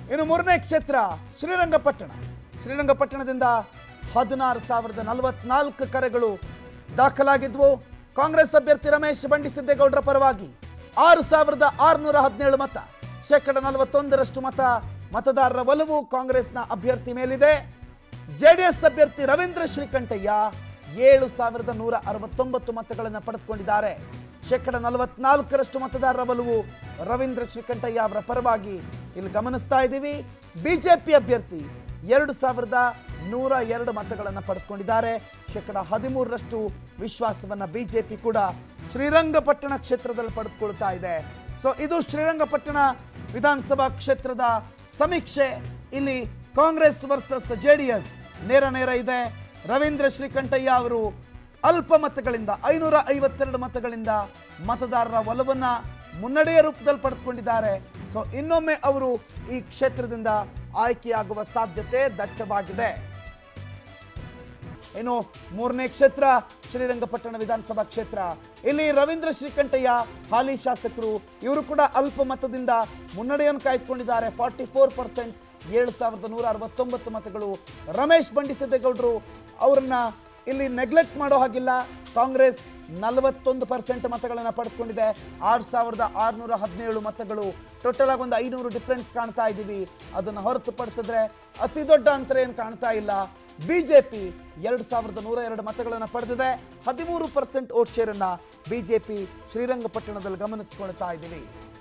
ಇನ್ನು ಮೂರನೇ ಕ್ಷೇತ್ರ ಶ್ರೀರಂಗಪಟ್ಟಣ ಶ್ರೀರಂಗಪಟ್ಟಣದಿಂದ ಹದಿನಾರು ಸಾವಿರದ ನಲವತ್ನಾಲ್ಕು ಕರೆಗಳು ದಾಖಲಾಗಿದ್ವು ಕಾಂಗ್ರೆಸ್ ಅಭ್ಯರ್ಥಿ ರಮೇಶ್ ಬಂಡಿಸಿದ್ದೇಗೌಡರ ಪರವಾಗಿ ಆರು ಸಾವಿರದ ಆರುನೂರ ಹದಿನೇಳು ಮತ ಶೇಕಡ ನಲವತ್ತೊಂದರಷ್ಟು ಮತ ಮತದಾರರ ಒಲವು ಕಾಂಗ್ರೆಸ್ನ ಅಭ್ಯರ್ಥಿ ಮೇಲಿದೆ ಜೆಡಿಎಸ್ ಅಭ್ಯರ್ಥಿ ರವೀಂದ್ರ ಶ್ರೀಕಂಠಯ್ಯ ಏಳು ಸಾವಿರದ ನೂರ ಅರವತ್ತೊಂಬತ್ತು ಮತಗಳನ್ನು ಪಡೆದುಕೊಂಡಿದ್ದಾರೆ ಶೇಕಡ ನಲವತ್ನಾಲ್ಕರಷ್ಟು ಮತದಾರರ ಒಲವು ರವೀಂದ್ರ ಶ್ರೀಕಂಠಯ್ಯ ಅವರ ಪರವಾಗಿ ಇಲ್ಲಿ ಗಮನಿಸ್ತಾ ಇದ್ದೀವಿ ಬಿಜೆಪಿ ಅಭ್ಯರ್ಥಿ ಎರಡು ಸಾವಿರದ ನೂರ ಎರಡು ಮತಗಳನ್ನು ಪಡೆದುಕೊಂಡಿದ್ದಾರೆ ಶೇಕಡ ಹದಿಮೂರರಷ್ಟು ವಿಶ್ವಾಸವನ್ನ ಬಿಜೆಪಿ ಕೂಡ ಶ್ರೀರಂಗಪಟ್ಟಣ ಕ್ಷೇತ್ರದಲ್ಲಿ ಪಡೆದುಕೊಳ್ತಾ ಇದೆ ಸೊ ಇದು ಶ್ರೀರಂಗಪಟ್ಟಣ ವಿಧಾನಸಭಾ ಕ್ಷೇತ್ರದ ಸಮೀಕ್ಷೆ ಇಲ್ಲಿ ಕಾಂಗ್ರೆಸ್ ವರ್ಸಸ್ ಜೆಡಿಎಸ್ ನೇರ ನೇರ ಇದೆ ರವೀಂದ್ರ ಶ್ರೀಕಂಠಯ್ಯ ಅವರು ಅಲ್ಪ ಮತಗಳಿಂದ ಐನೂರ ಐವತ್ತೆರಡು ಮತಗಳಿಂದ ಮತದಾರರ ಒಲವನ್ನ ಮುನ್ನಡೆಯ ರೂಪದಲ್ಲಿ ಪಡೆದುಕೊಂಡಿದ್ದಾರೆ ಸೊ ಇನ್ನೊಮ್ಮೆ ಅವರು ಈ ಕ್ಷೇತ್ರದಿಂದ ಆಯ್ಕೆಯಾಗುವ ಸಾಧ್ಯತೆ ದಟ್ಟವಾಗಿದೆ ಇನ್ನು ಮೂರನೇ ಕ್ಷೇತ್ರ ಶ್ರೀರಂಗಪಟ್ಟಣ ವಿಧಾನಸಭಾ ಕ್ಷೇತ್ರ ಇಲ್ಲಿ ರವೀಂದ್ರ ಶ್ರೀಕಂಠಯ್ಯ ಹಾಲಿ ಶಾಸಕರು ಇವರು ಕೂಡ ಅಲ್ಪ ಮತದಿಂದ ಮುನ್ನಡೆಯನ್ನು ಕಾಯ್ದುಕೊಂಡಿದ್ದಾರೆ ಫಾರ್ಟಿ ಫೋರ್ ಪರ್ಸೆಂಟ್ ಏಳು ಸಾವಿರದ ನೂರ ಅರವತ್ತೊಂಬತ್ತು ಮತಗಳು ರಮೇಶ್ ಬಂಡಿಸಿದ್ದೇಗೌಡರು ಅವರನ್ನ ಇಲ್ಲಿ ನೆಗ್ಲೆಕ್ಟ್ ಮಾಡೋ ಹಾಗಿಲ್ಲ ಕಾಂಗ್ರೆಸ್ ನಲವತ್ತೊಂದು ಪರ್ಸೆಂಟ್ ಮತಗಳನ್ನು ಪಡೆದುಕೊಂಡಿದೆ ಆರು ಸಾವಿರದ ಆರುನೂರ ಹದಿನೇಳು ಮತಗಳು ಟೋಟಲ್ ಆಗಿ ಒಂದು ಐನೂರು ಡಿಫ್ರೆನ್ಸ್ ಕಾಣ್ತಾ ಇದ್ದೀವಿ ಅದನ್ನು ಹೊರತುಪಡಿಸಿದ್ರೆ ಅತಿ ದೊಡ್ಡ ಅಂತರ ಏನು ಕಾಣ್ತಾ ಇಲ್ಲ ಬಿಜೆಪಿ ಎರಡು ಸಾವಿರದ ನೂರ ಎರಡು ಮತಗಳನ್ನು ಪಡೆದಿದೆ ಹದಿಮೂರು ಪರ್ಸೆಂಟ್ ವೋಟ್ ಶೇರನ್ನು ಬಿಜೆಪಿ ಶ್ರೀರಂಗಪಟ್ಟಣದಲ್ಲಿ ಗಮನಿಸ್ಕೊಳ್ತಾ ಇದ್ದೀವಿ